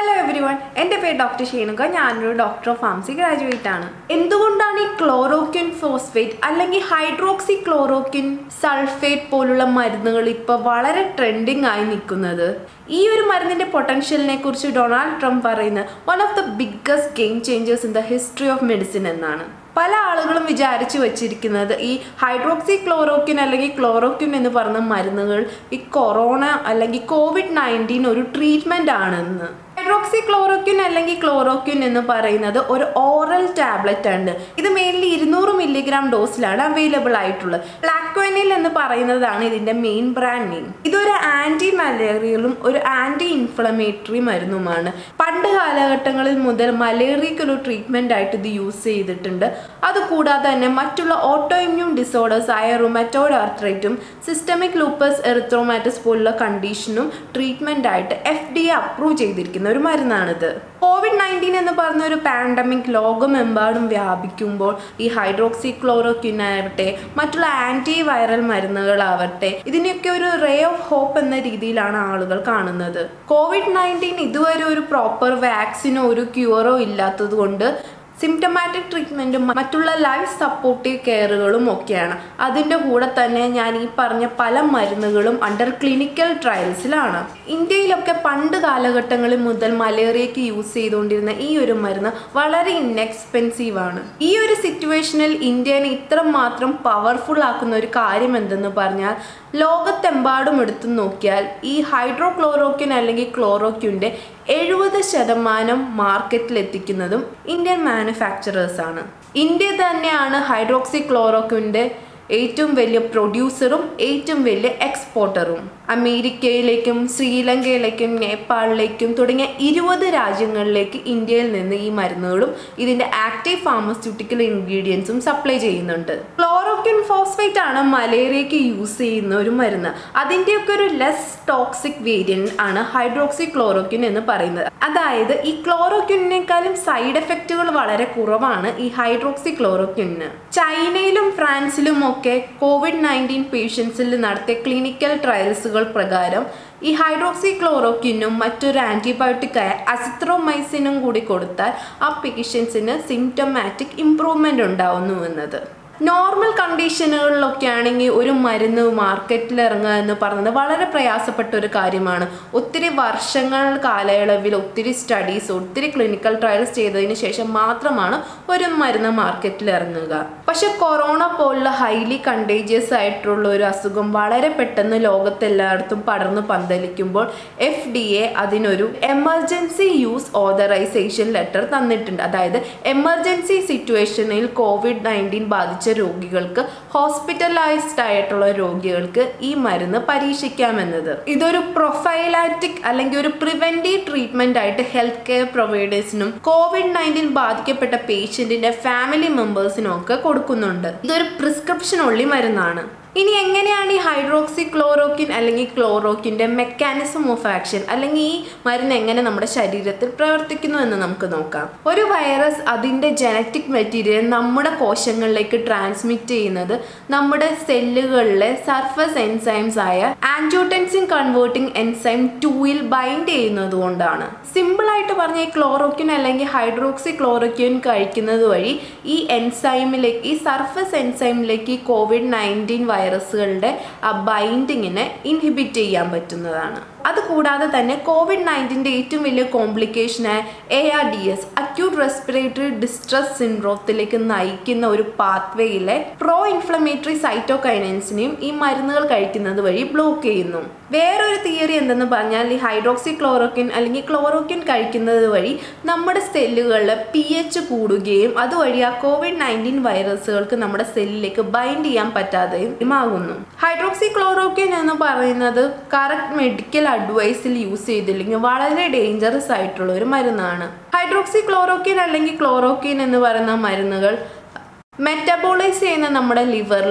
hello every one എൻ്റെ പേര് doctor ഷേണുക ഞാനൊരു ഡോക്ടർ ഓഫ് ഫാർമസി ഗ്രാജുവേറ്റ് ആണ് എന്തുകൊണ്ടാണ് ഈ ക്ലോറോക്വിൻ ഫോസ്ഫേറ്റ് അല്ലെങ്കിൽ ഹൈഡ്രോക്സി ക്ലോറോക്വിൻ സൾഫേറ്റ് പോലുള്ള മരുന്നുകൾ ഇപ്പോൾ വളരെ ട്രെൻഡിങ് ആയി നിൽക്കുന്നത് ഈ ഒരു മരുന്നിന്റെ പൊട്ടൻഷ്യലിനെ കുറിച്ച് ഡൊണാൾഡ് ട്രംപ് പറയുന്നത് one of the biggest game changers in the history of medicine എന്നാണ് പല ആളുകളും വിചാരിച്ചു വച്ചിരിക്കുന്നത് ഈ ഹൈഡ്രോക്സി ക്ലോറോക്വിൻ അല്ലെങ്കിൽ ക്ലോറോക്വിൻ എന്ന് പറയുന്ന മരുന്നുകൾ ഈ കൊറോണ അല്ലെങ്കിൽ കോവിഡ് നയൻറ്റീൻ ഒരു ട്രീറ്റ്മെന്റ് ആണെന്ന് ഹൈഡ്രോക്സി ക്ലോറോക്വിൻ അല്ലെങ്കിൽ ക്ലോറോക്വിൻ എന്ന് പറയുന്നത് ഒരു ഓറൽ ടാബ്ലറ്റ് ആണ് ഇത് മെയിൻലി ഇരുന്നൂറ് മില്ലിഗ്രാം ഡോസിലാണ് അവൈലബിൾ ആയിട്ടുള്ളത് പ്ലാക്വനിൽ എന്ന് പറയുന്നതാണ് ഇതിന്റെ മെയിൻ ബ്രാൻഡ് നെയിം ഇതൊരു ആന്റി മലേറിയലും ഒരു ആന്റി ഇൻഫ്ലമേറ്ററി മരുന്നുമാണ് പണ്ട് കാലഘട്ടങ്ങളിൽ മുതൽ മലേറിയക്ക് ഒരു ട്രീറ്റ്മെന്റ് ആയിട്ട് ഇത് യൂസ് ചെയ്തിട്ടുണ്ട് അതുകൂടാതെ തന്നെ മറ്റുള്ള ഓട്ടോ ഇമ്മ്യൂൺ ഡിസോർഡേഴ്സ് ആയ റുമറ്റോഡ് ആർത്രൈറ്റും സിസ്റ്റമിക് ലൂപ്പസ് എറിത്രോമാറ്റസ് പോലുള്ള കണ്ടീഷനും ട്രീറ്റ്മെന്റ് ആയിട്ട് എഫ് ഡി എ അപ്രൂവ് ചെയ്തിരിക്കുന്ന ഒരു മരുന്നാണിത് കോവിഡ് നയൻറ്റീൻ എന്ന് പറഞ്ഞ ഒരു പാൻഡമിക് ലോകമെമ്പാടും വ്യാപിക്കുമ്പോൾ ഈ ഹൈഡ്രോക്സി ക്ലോറോക്വിൻ ആവട്ടെ മറ്റുള്ള ആന്റി വൈറൽ മരുന്നുകളാവട്ടെ ഇതിനെയൊക്കെ ഒരു റേ ഓഫ് ഹോപ്പ് എന്ന രീതിയിലാണ് ആളുകൾ കാണുന്നത് കോവിഡ് നയൻറ്റീൻ ഇതുവരെ ഒരു പ്രോപ്പർ വാക്സിനോ ഒരു ക്യൂറോ ഇല്ലാത്തത് കൊണ്ട് സിംറ്റമാറ്റിക് ട്രീറ്റ്മെൻറ്റും മറ്റുള്ള ലൈഫ് സപ്പോർട്ടീവ് കെയറുകളും ഒക്കെയാണ് അതിൻ്റെ കൂടെ തന്നെ ഞാൻ ഈ പറഞ്ഞ പല മരുന്നുകളും അണ്ടർ ക്ലിനിക്കൽ ട്രയൽസിലാണ് ഇന്ത്യയിലൊക്കെ പണ്ട് കാലഘട്ടങ്ങളിൽ മുതൽ മലേറിയയ്ക്ക് യൂസ് ചെയ്തുകൊണ്ടിരുന്ന ഈ ഒരു മരുന്ന് വളരെ ഇൻഎക്സ്പെൻസീവ് ആണ് ഈ ഒരു സിറ്റുവേഷനിൽ ഇന്ത്യനെ ഇത്ര മാത്രം പവർഫുൾ ആക്കുന്ന ഒരു കാര്യം എന്തെന്ന് പറഞ്ഞാൽ ലോകത്തെമ്പാടും എടുത്തു നോക്കിയാൽ ഈ ഹൈഡ്രോക്ലോറോക്വിൻ അല്ലെങ്കിൽ ക്ലോറോക്വിൻ്റെ എഴുപത് ശതമാനം മാർക്കറ്റിൽ എത്തിക്കുന്നതും ഇന്ത്യൻ മാനുഫാക്ചറേഴ്സ് ആണ് ഇന്ത്യ തന്നെയാണ് ഹൈഡ്രോക്സി ക്ലോറോക്വിൻ്റെ ഏറ്റവും വലിയ പ്രൊഡ്യൂസറും ഏറ്റവും വലിയ എക്സ്പോർട്ടറും അമേരിക്കയിലേക്കും ശ്രീലങ്കയിലേക്കും നേപ്പാളിലേക്കും തുടങ്ങിയ ഇരുപത് രാജ്യങ്ങളിലേക്ക് ഇന്ത്യയിൽ നിന്ന് ഈ മരുന്നുകളും ഇതിന്റെ ആക്റ്റീവ് ഫാർമസ്യൂട്ടിക്കൽ ഇൻഗ്രീഡിയൻസും സപ്ലൈ ചെയ്യുന്നുണ്ട് ക്ലോറോക്വിൻ ഫോസ്ഫേറ്റ് ആണ് മലേറിയയ്ക്ക് യൂസ് ചെയ്യുന്ന ഒരു മരുന്ന് അതിൻ്റെയൊക്കെ ഒരു ലെസ് ടോക്സിക് വേരിയന്റ് ആണ് ഹൈഡ്രോക്സി ക്ലോറോക്വിൻ എന്ന് പറയുന്നത് അതായത് ഈ ക്ലോറോക്വിനേക്കാളും സൈഡ് എഫക്റ്റുകൾ വളരെ കുറവാണ് ഈ ഹൈഡ്രോക്സി ക്ലോറോക്വിന് ചൈനയിലും ഫ്രാൻസിലും ഒക്കെ കോവിഡ് നയൻറ്റീൻ പേഷ്യൻസിൽ നടത്തിയ ക്ലിനിക്കൽ ട്രയൽസുകൾ പ്രകാരം ഈ ഹൈഡ്രോക്സി ക്ലോറോക്വിനും മറ്റൊരു ആൻറ്റിബയോട്ടിക്കായ അസിത്രോമൈസിനും കൂടി കൊടുത്താൽ ആ പേഷ്യൻസിന് സിംറ്റമാറ്റിക് ഇംപ്രൂവ്മെൻ്റ് ഉണ്ടാവുന്നു എന്നത് നോർമൽ കണ്ടീഷനുകളിലൊക്കെ ആണെങ്കിൽ ഒരു മരുന്ന് മാർക്കറ്റിൽ ഇറങ്ങുക എന്ന് പറയുന്നത് വളരെ പ്രയാസപ്പെട്ട ഒരു കാര്യമാണ് ഒത്തിരി വർഷങ്ങൾ കാലയളവിൽ ഒത്തിരി സ്റ്റഡീസ് ഒത്തിരി ക്ലിനിക്കൽ ട്രയൽസ് ചെയ്തതിന് ശേഷം മാത്രമാണ് ഒരു മരുന്ന് മാർക്കറ്റിൽ ഇറങ്ങുക പക്ഷെ കൊറോണ പോലുള്ള ഹൈലി കണ്ടേജിയസ് ആയിട്ടുള്ള ഒരു അസുഖം വളരെ പെട്ടെന്ന് ലോകത്തെല്ലായിടത്തും പടർന്നു പന്തലിക്കുമ്പോൾ എഫ് ഡി എ അതിനൊരു എമർജൻസി യൂസ് ഓതറൈസേഷൻ ലെറ്റർ തന്നിട്ടുണ്ട് അതായത് എമർജൻസി സിറ്റുവേഷനിൽ കോവിഡ് നയൻറ്റീൻ ബാധിച്ച രോഗികൾക്ക് ഹോസ്പിറ്റലൈസ്ഡ് ആയിട്ടുള്ള രോഗികൾക്ക് ഈ മരുന്ന് പരീക്ഷിക്കാമെന്നത് ഇതൊരു പ്രൊഫൈലാറ്റിക് അല്ലെങ്കിൽ ഒരു പ്രിവെന്റീവ് ട്രീറ്റ്മെന്റ് ആയിട്ട് ഹെൽത്ത് കെയർ പ്രൊവൈഡേഴ്സിനും കോവിഡ് നയൻറ്റീൻ ബാധിക്കപ്പെട്ട പേഷ്യന്റിന്റെ ഫാമിലി മെമ്പേഴ്സിനും ഒക്കെ കൊടുക്കുന്നുണ്ട് ഇതൊരു പ്രിസ്ക്രിപ്ഷൻ ഉള്ളി മരുന്നാണ് ഇനി എങ്ങനെയാണ് ഈ ഹൈഡ്രോക്സി ക്ലോറോക്കിൻ അല്ലെങ്കിൽ ക്ലോറോക്കിൻ്റെ മെക്കാനിസം ഓഫ് ആക്ഷൻ അല്ലെങ്കിൽ ഈ മരുന്ന് എങ്ങനെ നമ്മുടെ ശരീരത്തിൽ പ്രവർത്തിക്കുന്നു എന്ന് നമുക്ക് നോക്കാം ഒരു വൈറസ് അതിൻ്റെ ജനറ്റിക് മെറ്റീരിയൽ നമ്മുടെ കോശങ്ങളിലേക്ക് ട്രാൻസ്മിറ്റ് ചെയ്യുന്നത് നമ്മുടെ സെല്ലുകളിലെ സർഫസ് എൻസൈംസ് ആയ ആൻജോടെൻസിൻ കൺവേർട്ടിംഗ് എൻസൈം ടൂയിൽ ബൈൻഡ് ചെയ്യുന്നത് കൊണ്ടാണ് സിമ്പിളായിട്ട് പറഞ്ഞ ഈ ക്ലോറോക്വിൻ അല്ലെങ്കിൽ ഹൈഡ്രോക്സി ക്ലോറോക്വിൻ കഴിക്കുന്നത് വഴി ഈ എൻസൈമിലേക്ക് ഈ സർഫസ് എൻസൈമിലേക്ക് ഈ കോവിഡ് നയൻറ്റീൻ വൈറസുകളുടെ ആ ബൈൻഡിങ്ങിനെ ഇൻഹിബിറ്റ് ചെയ്യാൻ പറ്റുന്നതാണ് അതുകൂടാതെ തന്നെ കോവിഡ് നയൻറ്റീൻ്റെ ഏറ്റവും വലിയ കോംപ്ലിക്കേഷനായ A R D S acute respiratory distress സിൻഡ്രോത്തിലേക്ക് നയിക്കുന്ന ഒരു പാത്വേയിലെ പ്രോ ഇൻഫ്ലമേറ്ററി സൈറ്റോകൈനൻസിനെയും ഈ മരുന്നുകൾ കഴിക്കുന്നത് വഴി ബ്ലോക്ക് ചെയ്യുന്നു വേറൊരു തിയറി എന്തെന്ന് പറഞ്ഞാൽ ഈ ഹൈഡ്രോക്സി ക്ലോറോക്കിൻ അല്ലെങ്കിൽ ക്ലോറോക്കിൻ കഴിക്കുന്നത് വഴി നമ്മുടെ സെല്ലുകളിൽ പി എച്ച് കൂടുകയും അതുവഴി ആ കോവിഡ് നയൻറ്റീൻ വൈറസുകൾക്ക് നമ്മുടെ സെല്ലിലേക്ക് ബൈൻഡ് ചെയ്യാൻ പറ്റാതെയും ആകുന്നു ഹൈഡ്രോക്സി ക്ലോറോക്കിൻ എന്ന് പറയുന്നത് കറക്റ്റ് മെഡിക്കൽ അഡ്വൈസിൽ യൂസ് ചെയ്തില്ലെങ്കിൽ വളരെ ഡേഞ്ചറസ് ആയിട്ടുള്ള ഒരു മരുന്നാണ് ഹൈഡ്രോക്സി ക്ലോറോക്കിൻ അല്ലെങ്കിൽ ക്ലോറോക്കിൻ എന്ന് പറയുന്ന മരുന്നുകൾ മെറ്റബോളൈസ് ചെയ്യുന്ന നമ്മുടെ ലിവറിലും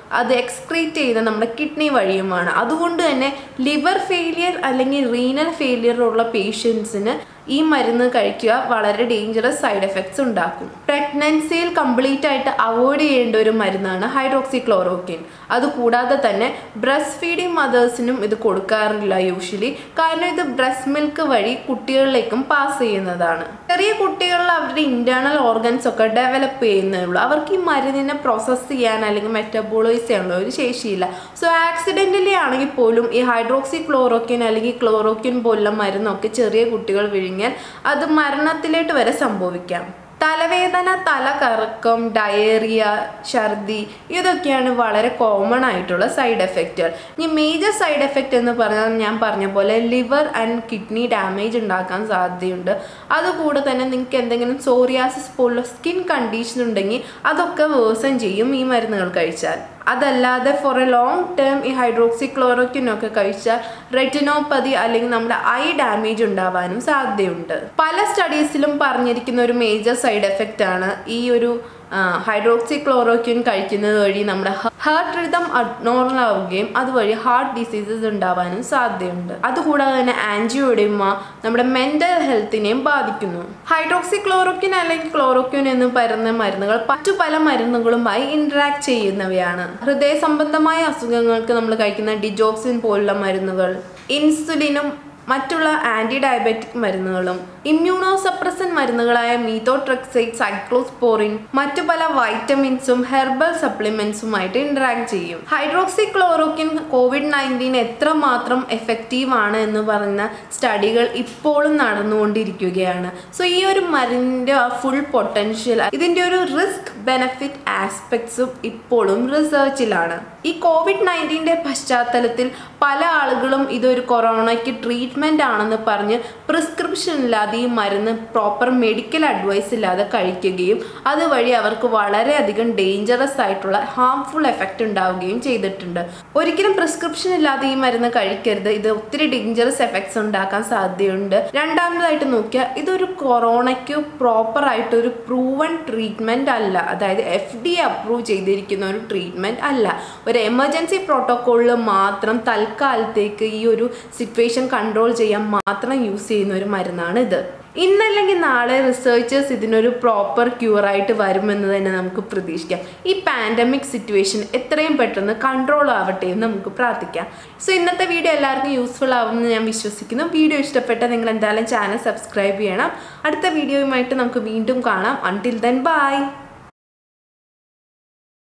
അത് എക്സ്ക്രീറ്റ് ചെയ്ത് നമ്മുടെ കിഡ്നി വഴിയുമാണ് അതുകൊണ്ട് തന്നെ ലിവർ ഫെയിലിയർ അല്ലെങ്കിൽ റീനൽ ഫെയിലിയർ ഉള്ള പേഷ്യൻസിന് ഈ മരുന്ന് കഴിക്കുക വളരെ ഡേഞ്ചറസ് സൈഡ് എഫക്ട്സ് ഉണ്ടാക്കും പ്രഗ്നൻസിയിൽ കംപ്ലീറ്റ് ആയിട്ട് അവോയ്ഡ് ചെയ്യേണ്ട ഒരു മരുന്നാണ് ഹൈഡ്രോക്സി ക്ലോറോക്കിൻ അതുകൂടാതെ തന്നെ ബ്രസ്റ്റ് ഫീഡിങ് മദേഴ്സിനും ഇത് കൊടുക്കാറില്ല യൂഷ്വലി കാരണം ഇത് ബ്രസ്റ്റ് മിൽക്ക് വഴി കുട്ടികളിലേക്കും പാസ് ചെയ്യുന്നതാണ് ചെറിയ കുട്ടികളിൽ അവരുടെ ഇന്റേണൽ ഓർഗൻസ് ഒക്കെ ഡെവലപ്പ് ചെയ്യുന്നേ ഉള്ളൂ അവർക്ക് ഈ മരുന്നിനെ പ്രോസസ്സ് ചെയ്യാൻ അല്ലെങ്കിൽ മെറ്റബോളൈസ് ചെയ്യാനുള്ള ഒരു ശേഷിയില്ല സോ ആക്സിഡന്റലി ആണെങ്കിൽ പോലും ഈ ഹൈഡ്രോക്സി ക്ലോറോക്കിൻ അല്ലെങ്കിൽ ക്ലോറോക്കിൻ പോലുള്ള മരുന്നൊക്കെ ചെറിയ കുട്ടികൾ വിഴുങ്ങിയാൽ അത് മരണത്തിലേക്ക് വരെ സംഭവിക്കാം തലവേദന തലകറക്കം ഡയേറിയ ഛർദി ഇതൊക്കെയാണ് വളരെ കോമൺ ആയിട്ടുള്ള സൈഡ് എഫക്റ്റുകൾ ഇനി മേജർ സൈഡ് എഫക്റ്റ് എന്ന് പറഞ്ഞാൽ ഞാൻ പറഞ്ഞ പോലെ ലിവർ ആൻഡ് കിഡ്നി ഡാമേജ് ഉണ്ടാക്കാൻ സാധ്യതയുണ്ട് അതുകൂടെ തന്നെ നിങ്ങൾക്ക് എന്തെങ്കിലും സോറിയാസിസ് പോലുള്ള സ്കിൻ കണ്ടീഷൻ ഉണ്ടെങ്കിൽ അതൊക്കെ വേഴ്സൺ ചെയ്യും ഈ മരുന്നുകൾ കഴിച്ചാൽ അതല്ലാതെ ഫോർ എ ലോങ് ടേം ഈ ഹൈഡ്രോക്സി ക്ലോറോക്കിനൊക്കെ കഴിച്ചാൽ റെറ്റിനോപ്പതി അല്ലെങ്കിൽ നമ്മുടെ ഐ ഡാമേജ് ഉണ്ടാവാനും സാധ്യതയുണ്ട് പല സ്റ്റഡീസിലും പറഞ്ഞിരിക്കുന്ന ഒരു മേജർ സൈഡ് എഫക്റ്റ് ആണ് ഈ ഒരു ഹൈഡ്രോക്സി ക്ലോറോക്വിൻ കഴിക്കുന്നത് വഴി നമ്മുടെ ഹാർട്ട് റിതം അബ്നോർമൽ ആവുകയും അതുവഴി ഹാർട്ട് ഡിസീസസ് ഉണ്ടാവാനും സാധ്യതയുണ്ട് അതുകൂടാതെ തന്നെ ആൻജിയോഡിമ നമ്മുടെ മെന്റൽ ഹെൽത്തിനെയും ബാധിക്കുന്നു ഹൈഡ്രോക്സി ക്ലോറോക്വിൻ അല്ലെങ്കിൽ ക്ലോറോക്വിൻ എന്ന് പറയുന്ന മരുന്നുകൾ മറ്റു പല മരുന്നുകളുമായി ഇന്ററാക്ട് ചെയ്യുന്നവയാണ് ഹൃദയ സംബന്ധമായ അസുഖങ്ങൾക്ക് നമ്മൾ കഴിക്കുന്ന ഡിജോക്സിൻ പോലുള്ള മരുന്നുകൾ ഇൻസുലിനും മറ്റുള്ള ആൻറ്റി ഡയബറ്റിക് മരുന്നുകളും ഇമ്മ്യൂണോ സപ്രസൻ മരുന്നുകളായ മീത്തോട്രക്സൈറ്റ് സൈക്ലോസ്പോറിൻ മറ്റു പല വൈറ്റമിൻസും ഹെർബൽ സപ്ലിമെന്റ്സുമായിട്ട് ഇന്ററാക്ട് ചെയ്യും ഹൈഡ്രോക്സി ക്ലോറോക്കിൻ കോവിഡ് നയൻറ്റീൻ എത്രമാത്രം എഫക്റ്റീവ് ആണ് എന്ന് പറയുന്ന സ്റ്റഡികൾ ഇപ്പോഴും നടന്നുകൊണ്ടിരിക്കുകയാണ് സോ ഈ ഒരു മരുന്നിൻ്റെ ഫുൾ പൊട്ടൻഷ്യൽ ഇതിൻ്റെ ഒരു റിസ്ക് ബെനഫിറ്റ് ആസ്പെക്ട്സും ഇപ്പോഴും റിസർച്ചിലാണ് ഈ കോവിഡ് നയൻറ്റീൻ്റെ പശ്ചാത്തലത്തിൽ പല ആളുകളും ഇതൊരു കൊറോണയ്ക്ക് ട്രീറ്റ്മെൻ്റ് ആണെന്ന് പറഞ്ഞ് പ്രിസ്ക്രിപ്ഷൻ ഇല്ലാതെ ഈ മരുന്ന് പ്രോപ്പർ മെഡിക്കൽ അഡ്വൈസ് ഇല്ലാതെ കഴിക്കുകയും അതുവഴി അവർക്ക് വളരെയധികം ഡേഞ്ചറസ് ആയിട്ടുള്ള ഹാംഫുൾ എഫക്റ്റ് ഉണ്ടാവുകയും ചെയ്തിട്ടുണ്ട് ഒരിക്കലും പ്രിസ്ക്രിപ്ഷൻ ഇല്ലാതെ ഈ മരുന്ന് കഴിക്കരുത് ഇത് ഒത്തിരി ഡേഞ്ചറസ് എഫക്ട്സ് ഉണ്ടാക്കാൻ സാധ്യതയുണ്ട് രണ്ടാമതായിട്ട് നോക്കിയാൽ ഇതൊരു കൊറോണയ്ക്ക് പ്രോപ്പർ ആയിട്ട് ഒരു പ്രൂവൺ ട്രീറ്റ്മെന്റ് അല്ല അതായത് എഫ് ഡി അപ്രൂവ് ചെയ്തിരിക്കുന്ന ഒരു ട്രീറ്റ്മെന്റ് അല്ല ഒരു എമർജൻസി പ്രോട്ടോക്കോളിൽ മാത്രം തൽക്കാലത്തേക്ക് ഈ ഒരു സിറ്റുവേഷൻ കൺട്രോൾ ചെയ്യാൻ മാത്രം യൂസ് ചെയ്യുന്ന ഒരു മരുന്നാണ് ഇത് ഇന്നല്ലെങ്കിൽ നാളെ റിസർച്ചേഴ്സ് ഇതിനൊരു പ്രോപ്പർ ക്യൂറായിട്ട് വരുമെന്ന് തന്നെ നമുക്ക് പ്രതീക്ഷിക്കാം ഈ പാൻഡമിക് സിറ്റുവേഷൻ എത്രയും പെട്ടെന്ന് കൺട്രോൾ ആവട്ടെ എന്ന് നമുക്ക് പ്രാർത്ഥിക്കാം സോ ഇന്നത്തെ വീഡിയോ എല്ലാവർക്കും യൂസ്ഫുൾ ആവുമെന്ന് ഞാൻ വിശ്വസിക്കുന്നു വീഡിയോ ഇഷ്ടപ്പെട്ടാൽ നിങ്ങൾ എന്തായാലും ചാനൽ സബ്സ്ക്രൈബ് ചെയ്യണം അടുത്ത വീഡിയോയുമായിട്ട് നമുക്ക് വീണ്ടും കാണാം അൺടിൽ ദെൻ ബൈ